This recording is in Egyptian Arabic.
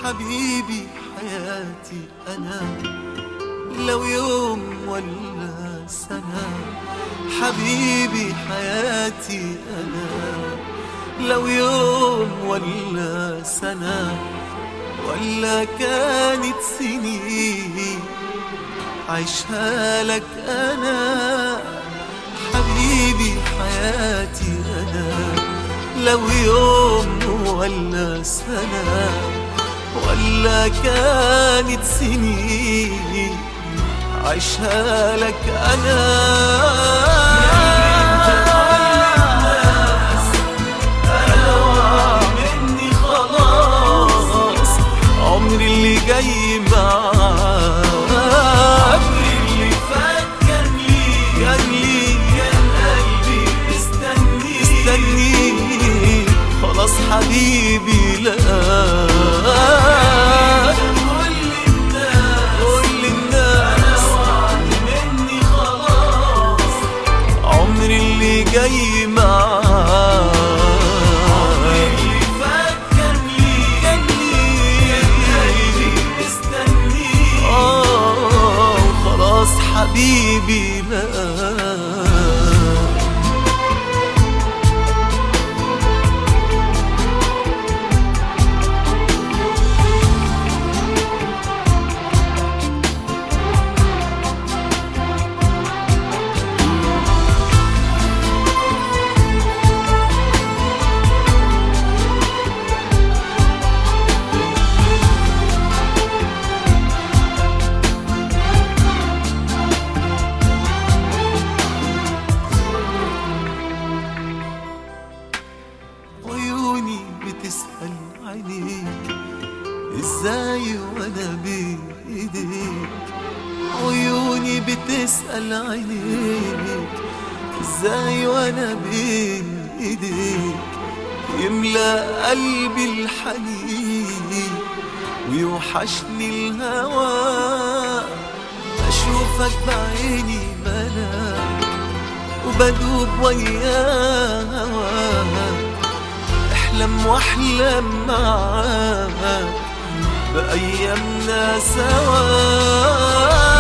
حبيبي حياتي أنا لو يوم ولا سنة حبيبي حياتي أنا لو يوم ولا سنة ولا كانت سنين عيشها لك أنا حبيبي حياتي أنا لو يوم ولا سنة ولا كانت سنين عيشها لك أنا أنا مني خلاص عمري اللي جاي معاك اللي فات كان لي كان لي كان قلبي مستني مستني خلاص حبيبي لا كل الناس مني خلاص عمري اللي جاي معاك اللي فات كان لي كان لي قلبي مستني اه وخلاص حبيبي لا عيوني بتسأل عينيك ازاي وانا بين ايديك عيوني بتسأل عينيك ازاي وانا بين ايديك يملى قلبي الحنين ويوحشني الهوى اشوفك بعيني ملاك وبدوب ويا هواك احلم واحلم معاك بأيامنا سوا